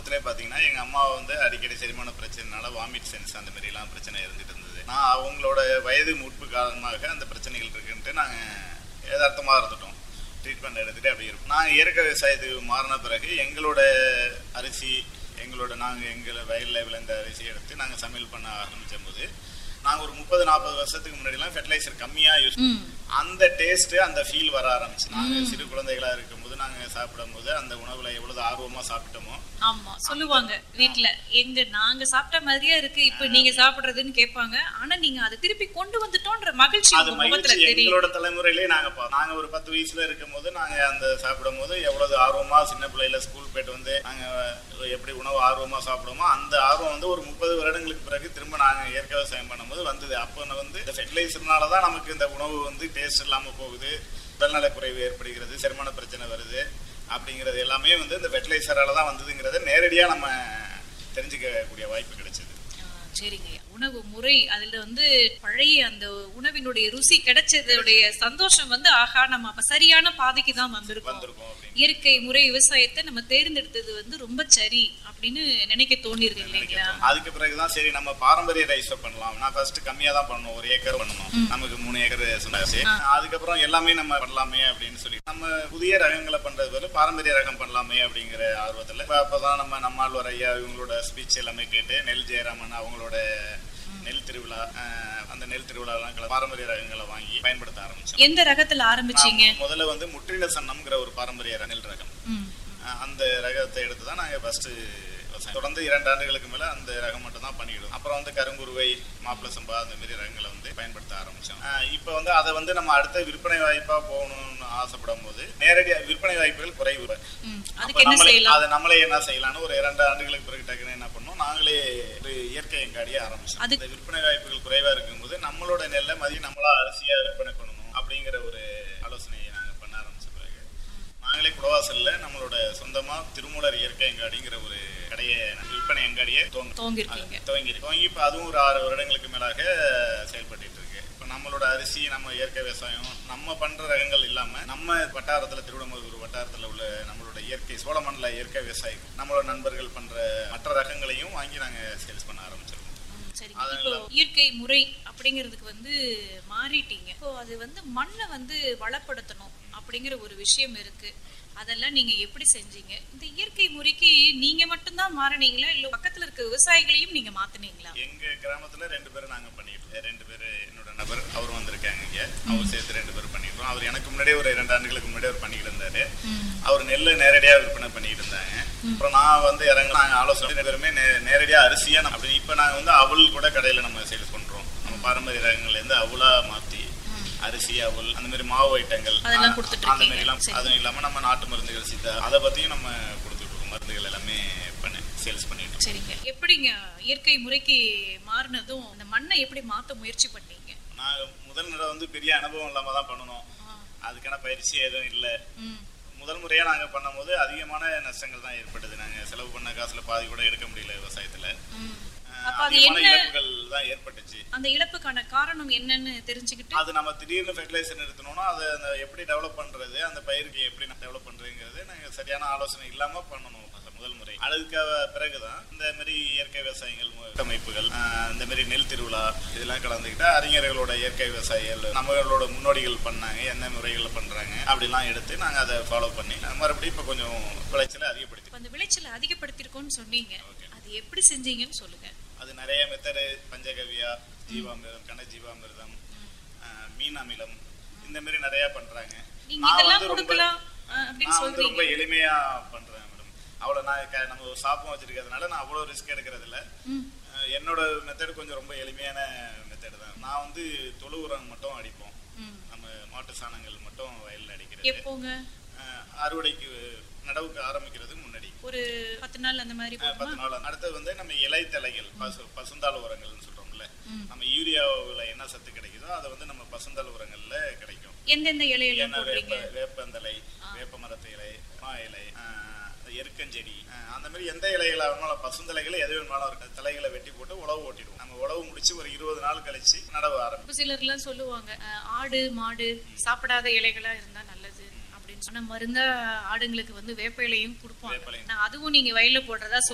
குடும்பத்திலே பாத்தீங்கன்னா எங்க அம்மா வந்து அடிக்கடி செரிமான பிரச்சனைனால வாமிட் சென்ஸ் அந்த மாதிரி எல்லாம் பிரச்சனை இருந்துட்டு இருந்தது நான் அவங்களோட வயது மூப்பு காரணமாக அந்த பிரச்சனைகள் இருக்குன்ட்டு நாங்க யதார்த்தமா இருந்துட்டோம் ட்ரீட்மெண்ட் எடுத்துட்டு அப்படி இருக்கும் நாங்க இயற்கை விவசாயத்துக்கு மாறின பிறகு எங்களோட அரிசி எங்களோட நாங்க எங்களை வயல்ல விளைந்த அரிசி எடுத்து நாங்க சமையல் பண்ண ஆரம்பிச்ச போது நாங்க ஒரு முப்பது நாற்பது வருஷத்துக்கு முன்னாடிலாம் ஃபெர்டிலைசர் கம்மியா யூஸ் ம் அந்த டேஸ்ட் அந்த ஃபீல் வர ஆரம்பிச்சு நாங்க சிறு குழந்தைகளா இருக்கும்போது நாங்க சாப்பிடும் போது அந்த உணவுல எவ்வளவு ஆர்வமா சாப்பிட்டோமோ ஆமா சொல்லுவாங்க வீட்ல எங்க நாங்க சாப்பிட்ட மாதிரியே இருக்கு இப்ப நீங்க சாப்பிடுறதுன்னு கேட்பாங்க ஆனா நீங்க அதை திருப்பி கொண்டு வந்துட்டோன்ற மகிழ்ச்சி அது உங்க முகத்துல மகிழ்ச்சி தெரியும் எங்களோட தலைமுறையிலே நாங்க பா- நாங்க ஒரு பத்து வயசுல இருக்கும் போது நாங்க அந்த சாப்பிடும் போது எவ்வளவு ஆர்வமா சின்ன பிள்ளையில ஸ்கூல் போயிட்டு வந்து நாங்க எப்படி உணவு ஆர்வமா சாப்பிடுவோமோ அந்த ஆர்வம் வந்து ஒரு முப்பது வருடங்களுக்கு பிறகு திரும்ப நாங்க இயற்கை விவசாயம் பண்ணும்போது வந்தது அப்போ நான் வந்து இந்த ஃபெர்டிலைசர்னால தான் நமக்கு இந்த உணவு வந்து டேஸ்ட் இல்லாம போகுது உடல்நலக் குறைவு ஏற்படுகிறது செரிமான பிரச்சனை வருது அப்படிங்கிறது எல்லாமே வந்து இந்த ஃபெர்டிலைசரால தான் வந்ததுங்கிறத நேரடியா நம்ம தெரிஞ்சுக்கக்கூடிய வாய்ப்பு கிடைச்சது ஆ, சரிங்க உணவு முறை அதுல வந்து பழைய அந்த உணவினுடைய ருசி கிடைச்சதுடைய சந்தோஷம் வந்து ஆஹா நம்ம அப்ப சரியான பாதைக்கு தான் வந்திருக்கோம் வந்திருக்கோம் அப்படின்னு இயற்கை முறை விவசாயத்தை நம்ம தேர்ந்தெடுத்தது வந்து ரொம்ப சரி அப்படின்னு நினைக்க தோணிருக்கு இல்லைங்களா அதுக்கு பிறகுதான் சரி நம்ம பாரம்பரிய ரைஸ் பண்ணலாம் நான் ஃபர்ஸ்ட் கம்மியா தான் பண்ணோம் ஒரு ஏக்கர் பண்ணணும் நமக்கு மூணு ஏக்கர் சொன்னாச்சு அதுக்கப்புறம் எல்லாமே நம்ம பண்ணலாமே அப்படின்னு சொல்லி நம்ம புதிய ரகங்களை பண்றது பதிலா பாரம்பரிய ரகம் பண்ணலாமே அப்படிங்கிற ஆர்வத்துல இப்ப அப்பதான் நம்ம நம்மாழ்வார் ஐயா இவங்களோட ஸ்பீச் எல்லாமே கேட்டு நெல் ஜெயராமன் அவங்களோட நெல் திருவிழா அஹ், அந்த நெல் திருவிழாலாம் பாரம்பரிய ரகங்களை வாங்கி பயன்படுத்த ஆரம்பிச்சோம் எந்த ரகத்துல ஆரம்பிச்சீங்க நான் முதல்ல வந்து முற்றில சன்னம்ங்கிற ஒரு பாரம்பரிய நெல் ரகம் ம், அஹ் அந்த ரகத்தை எடுத்து தான் நாங்கள் ஃபர்ஸ்ட் தொடர்ந்து இரண்டு ஆண்டுகளுக்கு மேல அந்த ரகம் மட்டும் தான் பண்ணிக்கிடுவோம் அப்புறம் வந்து கருங்குருவை மாப்பிள சம்பா அந்த மாதிரி ரகங்களை வந்து பயன்படுத்த ஆரம்பிச்சோம் இப்போ வந்து அதை வந்து நம்ம அடுத்த விற்பனை வாய்ப்பா போகணும்னு ஆசைப்படும் போது நேரடியா விற்பனை வாய்ப்புகள் குறைவு ம். அப்ப அதுக்கு என்ன நம்மளே- செய்யலாம் அதை நம்மளே என்ன செய்யலாம்னு ஒரு இரண்டு ஆண்டுகளுக்கு பிறகு டக்குன்னு என்ன பண்ணோம் நாங்களே ஒரு இயற்கை எங்காடியே ஆரம்பிச்சோம் அது- இந்த விற்பனை வாய்ப்புகள் குறைவா இருக்கும்போது நம்மளோட நெல்லை மதியம் நம்மளா அரிசியா விற்பனை பண்ணணும் அப்படிங்கிற ஒரு ஆலோசனையை நாங்க பண்ண ஆரம்பிச்ச பிறகு நாங்களே குடவாசல்ல நம்மளோட சொந்தமா திருமூலர் இயற்கை எங்காடிங்கிற ஒரு கடையை விற்பனை எங்காடியை துவங்க துவங்கிருக்கீங்க துவங்கி துவங்கி இப்போ அதுவும் ஒரு ஆறு வருடங்களுக்கு மேலாக செயல்பட்டு இருக்கு இப்போ நம்மளோட அரிசி நம்ம இயற்கை விவசாயம் நம்ம பண்ற ரகங்கள் இல்லாம நம்ம வட்டாரத்துல திருவிடமதுர் வட்டாரத்துல உள்ள நம்மளோட இயற்கை சோழமண்டல இயற்கை விவசாயிகள் நம்மளோட நண்பர்கள் பண்ற மற்ற ரகங்களையும் வாங்கி நாங்க சேல்ஸ் பண்ண ஆரம்பிச்சிருக்கோம் ம், சரிங்க இப்போ இயற்கை முறை அப்படிங்கிறதுக்கு வந்து மாறிட்டீங்க இப்போ அது வந்து மண்ணை வந்து வளப்படுத்தணும் அப்படிங்கிற ஒரு விஷயம் இருக்கு அதெல்லாம் நீங்க எப்படி செஞ்சீங்க இந்த இயற்கை முறைக்கு நீங்க மட்டும்தான் மாறினீங்களா இல்ல பக்கத்துல இருக்க விவசாயிகளையும் நீங்க மாத்துனீங்களா எங்க கிராமத்துல ரெண்டு பேரும் நாங்க பண்ணிட்டு ரெண்டு பேர் என்னோட நபர் அவரும் வந்திருக்காங்க இங்க அவர் சேர்த்து ரெண்டு பேரும் பண்ணிடுறோம் அவர் எனக்கு முன்னாடியே ஒரு இரண்டு ஆண்டுகளுக்கு முன்னாடி அவர் பண்ணிக்கிட்டு இருந்தாரு அவர் நெல்லை நேரடியா விற்பனை பண்ணிட்டு இருந்தாங்க அப்புறம் நான் வந்து இறங்க நாங்க ஆலோசனை ரெண்டு பேருமே நே- நேரடியா அரிசியா நம்ம அப்படி இப்ப நாங்க வந்து அவல் கூட கடையில நம்ம சேல்ஸ் பண்றோம் நம்ம பாரம்பரிய ரகங்கள்ல இருந்து அவலா மாத்தி அரிசி அவல் அந்த மாதிரி மாவு ஐட்டங்கள் அதெல்லாம் அ- கொடுத்துட்டு அந்த மாதிரி எல்லாம் இருக்கீங்க. அதுவும் இல்லாம நம்ம நாட்டு மருந்துகள் சித்தா அதை பத்தியும் நம்ம கொடுத்துட்டு இருக்கோம் மருந்துகள் எல்லாமே பண்ணி சேல்ஸ் பண்ணிட்டு இருக்கோம். சரிங்க எப்படிங்க இயற்கை முறைக்கு மாறினதும் அந்த மண்ணை எப்படி மாத்த முயற்சி பண்ணீங்க நான் முதல் தடவை வந்து பெரிய அனுபவம் இல்லாம தான் பண்ணணும் அதுக்கான பயிற்சி எதுவும் இல்லை ம் முதல் முறையா நாங்க பண்ணும்போது அதிகமான நஷ்டங்கள் தான் ஏற்பட்டது நாங்க செலவு பண்ண காசுல பாதி கூட எடுக்க முடியல விவசாயத்துல ம் அஹ் அப்ப அது அதிகமான என்ன- இழப்புகள் தான் ஏற்பட்டுச்சு அந்த இழப்புக்கான காரணம் என்னன்னு தெரிஞ்சுக்கிட்டு அது நம்ம திடீர்னு ஃபெர்டிலைசர் நிறுத்தணும்னா அதை அந்த எப்படி டெவலப் பண்றது அந்த பயிருக்கு எப்படி டெவலப் பண்றதுங்கிறது நாங்க சரியான ஆலோசனை இல்லாம பண்ணணும் அது முதல் முறை அதுக்கு பிறகுதான் இந்த மாதிரி இயற்கை விவசாயிகள் மு- அமைப்புகள் ஆஹ் இந்த மாதிரி நெல் திருவிழா இதெல்லாம் கலந்துக்கிட்டு அறிஞர்களோட இயற்கை விவசாயிகள் நம்மளோட முன்னோடிகள் பண்ணாங்க என்ன முறைகள் பண்றாங்க அப்படிலாம் எடுத்து நாங்க அதை ஃபாலோ பண்ணி மறுபடியும் இப்ப கொஞ்சம் விளைச்சலை அதிகப்படுத்தி இப்ப அந்த விளைச்சலை அதிகப்படுத்திருக்கோம்னு சொன்னீங்க Okay. அது எப்படி செஞ்சீங்கன்னு சொல்லுங்க அது நிறைய மெத்தடு பஞ்சகவியா ஜீவாமிர்தம் கன ஜீவாமிர்தம் ஆஹ் மீன் அமிலம் இந்த மாதிரி நிறைய பண்றாங்க நீங்க நான் இதெல்லாம் வந்து ரொம்ப- கொடுக்கலாம் அஹ், அப்படின்னு நான் வந்து ரொம்ப சொல்றீங்க எளிமையா பண்றேன் மேடம் அவ்வளவு நான் க- நம்ம ஒரு ஷாப்பும் வச்சிருக்கிறதுனால நான் அவ்வளவு ரிஸ்க் எடுக்கிறது இல்ல ம். ஆஹ் என்னோட மெத்தட் கொஞ்சம் ரொம்ப எளிமையான மெத்தட் தான் நான் வந்து தொழு உரம் மட்டும் அடிப்போம் ம். நம்ம மாட்டு சாணங்கள் மட்டும் வயல்ல அடிக்கிறது எப்போங்க ஆஹ் அறுவடைக்கு நடவுக்கு ஆரம்பிக்கிறது முன்னாடி ஒரு பத்து நாள் அந்த மாதிரி ஆஹ் போகுமா பத்து நாள் அடுத்தது வந்து நம்ம இலை தலைகள் பசு பசுந்தாள் உரங்கள்னு சொல்றோம்ல ம். நம்ம யூரியாவுல என்ன சத்து கிடைக்குதோ அதை வந்து நம்ம பசுந்தாள் உரங்கள்ல கிடைக்கும் எந்தெந்த இலையெல்லாம் ஏன்னா வேப்ப போடுறீங்க வேப்பந்தலை வேப்ப மரத்து இலை மா இலை ஆஹ் எருக்கஞ்செடி ஆஹ் அந்த மாதிரி எந்த இலைகளா வேணாலும் பசுந்தலைகளை எது வேணாலும் இருக்கு தலைகளை வெட்டி போட்டு உழவு ஓட்டிடுவோம் நம்ம உழவு முடிச்சு ஒரு இருபது நாள் கழிச்சு நடவு ஆரம்பிக்கும் இப்ப சிலர் எல்லாம் சொல்லுவாங்க அஹ், ஆடு மாடு சாப்பிடாத இலைகளா இருந்தா நல்லது அப்படின்னு சொன்ன மருந்தா ஆடுங்களுக்கு வந்து வேப்ப இலையும் கொடுப்பாங்க வேப்ப இலையும். நான் அதுவும் நீங்க வயல்ல போடுறதா